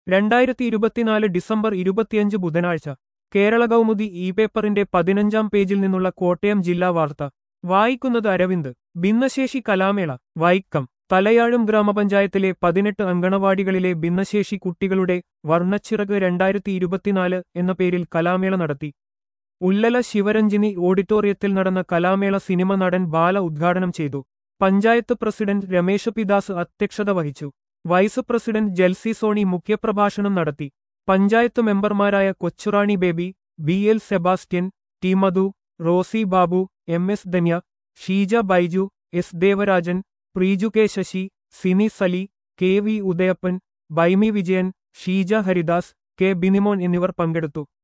രണ്ടായിരത്തി ഇരുപത്തിനാല് ഡിസംബർ ഇരുപത്തിയഞ്ച് ബുധനാഴ്ച കേരള കൗമുദി ഇ പേപ്പറിന്റെ പതിനഞ്ചാം പേജിൽ നിന്നുള്ള കോട്ടയം ജില്ലാ വാർത്ത വായിക്കുന്നത് അരവിന്ദ് ഭിന്നശേഷി കലാമേള വൈക്കം തലയാഴും ഗ്രാമപഞ്ചായത്തിലെ പതിനെട്ട് അങ്കണവാടികളിലെ ഭിന്നശേഷി കുട്ടികളുടെ വർണ്ണച്ചിറക് രണ്ടായിരത്തി ഇരുപത്തിനാല് എന്ന പേരിൽ കലാമേള നടത്തി ഉല്ലല ശിവരഞ്ജിനി ഓഡിറ്റോറിയത്തിൽ നടന്ന കലാമേള സിനിമ നടൻ ബാല ഉദ്ഘാടനം ചെയ്തു പഞ്ചായത്ത് പ്രസിഡന്റ് രമേശ് പിദാസ് അധ്യക്ഷത വഹിച്ചു വൈസ് പ്രസിഡന്റ് ജെൽസി സോണി മുഖ്യപ്രഭാഷണം നടത്തി പഞ്ചായത്ത് മെമ്പർമാരായ Kochurani Baby B L Sebastian T Madhu Rosy Babu M S Dhanya Sheeja Baiju S Devarajan Preeju K Sasi Sini Sali K V Udayappan Baimi Vijayan Sheeja Haridas K Binimon എന്നിവർ പങ്കെടുത്തു